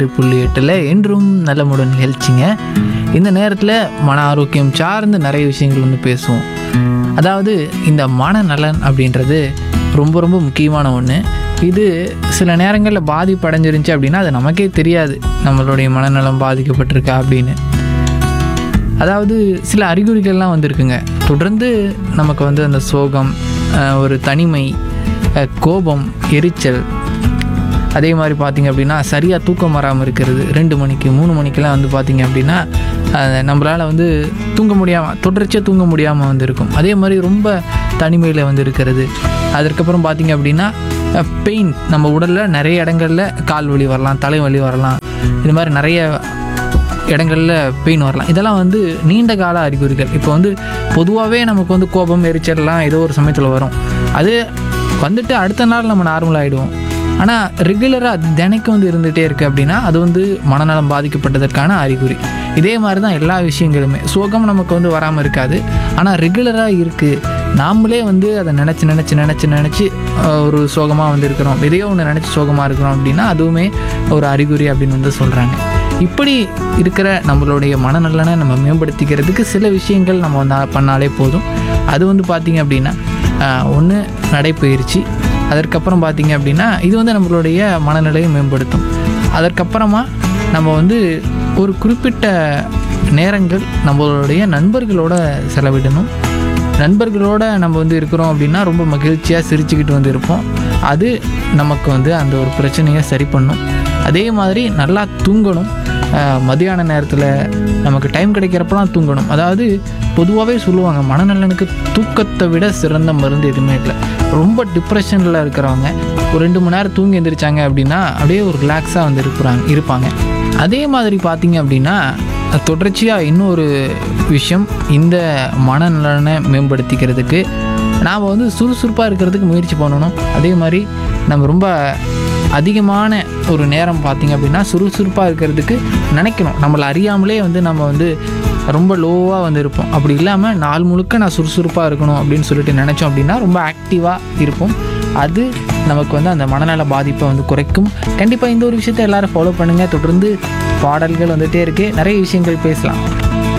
புள்ளி எட்டில் என்றும் நலமுடன் நிகழ்ச்சிங்க இந்த நேரத்தில் மன ஆரோக்கியம் சார்ந்து நிறைய விஷயங்கள் வந்து பேசுவோம் அதாவது இந்த மனநலன் அப்படின்றது ரொம்ப ரொம்ப முக்கியமான ஒன்று இது சில நேரங்களில் பாதிப்பு அடைஞ்சிருந்துச்சு அப்படின்னா அது நமக்கே தெரியாது நம்மளுடைய மனநலம் பாதிக்கப்பட்டிருக்கா அப்படின்னு அதாவது சில அறிகுறிகள்லாம் வந்திருக்குங்க தொடர்ந்து நமக்கு வந்து அந்த சோகம் அஹ், ஒரு தனிமை அஹ், கோபம் எரிச்சல் அதே மாதிரி பார்த்திங்க அப்படின்னா சரியாக தூக்கம் வராமல் இருக்கிறது ரெண்டு மணிக்கு மூணு மணிக்கெல்லாம் வந்து பார்த்திங்க அப்படின்னா அஹ், நம்மளால் வந்து தூங்க முடியாமல் தொடர்ச்சியாக தூங்க முடியாமல் வந்து இருக்கும் அதே மாதிரி ரொம்ப தனிமையில் வந்து இருக்கிறது அதற்கப்புறம் பார்த்திங்க அப்படின்னா பெயின் நம்ம உடலில் நிறைய இடங்களில் கால் வலி வரலாம் தலைவலி வரலாம் இது மாதிரி நிறைய இடங்களில் பெயின் வரலாம் இதெல்லாம் வந்து நீண்ட கால அறிகுறிகள் இப்போ வந்து பொதுவாகவே நமக்கு வந்து கோபம் எரிச்சல்லாம் ஏதோ ஒரு சமயத்தில் வரும் அது வந்துட்டு அடுத்த நாள் நம்ம நார்மல் ஆகிடுவோம் ஆனால் ரெகுலராக அது தினைக்கும் வந்து இருந்துகிட்டே இருக்குது அப்படின்னா அது வந்து மனநலம் பாதிக்கப்பட்டதற்கான அறிகுறி இதே மாதிரி தான் எல்லா விஷயங்களுமே சோகம் நமக்கு வந்து வராமல் இருக்காது ஆனால் ரெகுலராக இருக்குது நாமளே வந்து அதை நினச்சி நினச்சி நினச்சி நினச்சி ஒரு சோகமாக வந்து இருக்கிறோம் எதையோ ஒன்று நினச்சி சோகமாக இருக்கிறோம் அப்படின்னா அதுவுமே ஒரு அறிகுறி அப்படின்னு வந்து சொல்கிறாங்க இப்படி இருக்கிற நம்மளுடைய மனநலனை நம்ம மேம்படுத்திக்கிறதுக்கு சில விஷயங்கள் நம்ம வந்து பண்ணாலே போதும் அது வந்து பார்த்திங்க அப்படின்னா ஒன்று நடைப்பயிற்சி அதற்கப்புறம் பார்த்திங்க அப்படின்னா இது வந்து நம்மளுடைய மனநிலையை மேம்படுத்தும் அதற்கப்புறமா நம்ம வந்து ஒரு குறிப்பிட்ட நேரங்கள் நம்மளுடைய நண்பர்களோட செலவிடணும் நண்பர்களோட நம்ம வந்து இருக்கிறோம் அப்படின்னா ரொம்ப மகிழ்ச்சியாக சிரிச்சுக்கிட்டு வந்து இருப்போம் அது நமக்கு வந்து அந்த ஒரு பிரச்சனையை சரி பண்ணும் அதே மாதிரி நல்லா தூங்கணும் ஆஹ் மதியான நேரத்தில் நமக்கு டைம் கிடைக்கிறப்பலாம் தூங்கணும் அதாவது பொதுவாகவே சொல்லுவாங்க மனநலனுக்கு தூக்கத்தை விட சிறந்த மருந்து எதுவுமே இல்லை ரொம்ப டிப்ரெஷனில் இருக்கிறவங்க ஒரு ரெண்டு மணி நேரம் தூங்கி எந்திரிச்சாங்க அப்படின்னா அப்படியே ஒரு ரிலாக்ஸாக வந்து இருக்கிறாங்க இருப்பாங்க அதே மாதிரி பார்த்தீங்க அப்படின்னா தொடர்ச்சியாக இன்னொரு விஷயம் இந்த மனநலனை மேம்படுத்திக்கிறதுக்கு நாம் வந்து சுறுசுறுப்பாக இருக்கிறதுக்கு முயற்சி பண்ணணும் அதே மாதிரி நம்ம ரொம்ப அதிகமான ஒரு நேரம் பார்த்திங்க அப்படின்னா சுறுசுறுப்பாக இருக்கிறதுக்கு நினைக்கணும் நம்மளை அறியாமலே வந்து நம்ம வந்து ரொம்ப லோவாக வந்து இருப்போம் அப்படி இல்லாமல் நாள் முழுக்க நான் சுறுசுறுப்பாக இருக்கணும் அப்படின்னு சொல்லிட்டு நினச்சோம் அப்படின்னா ரொம்ப ஆக்டிவாக இருப்போம் அது நமக்கு வந்து அந்த மனநல பாதிப்பை வந்து குறைக்கும் கண்டிப்பாக இந்த ஒரு விஷயத்தை எல்லாரும் ஃபாலோ பண்ணுங்கள் தொடர்ந்து பாடல்கள் வந்துகிட்டே இருக்குது நிறைய விஷயங்கள் பேசலாம்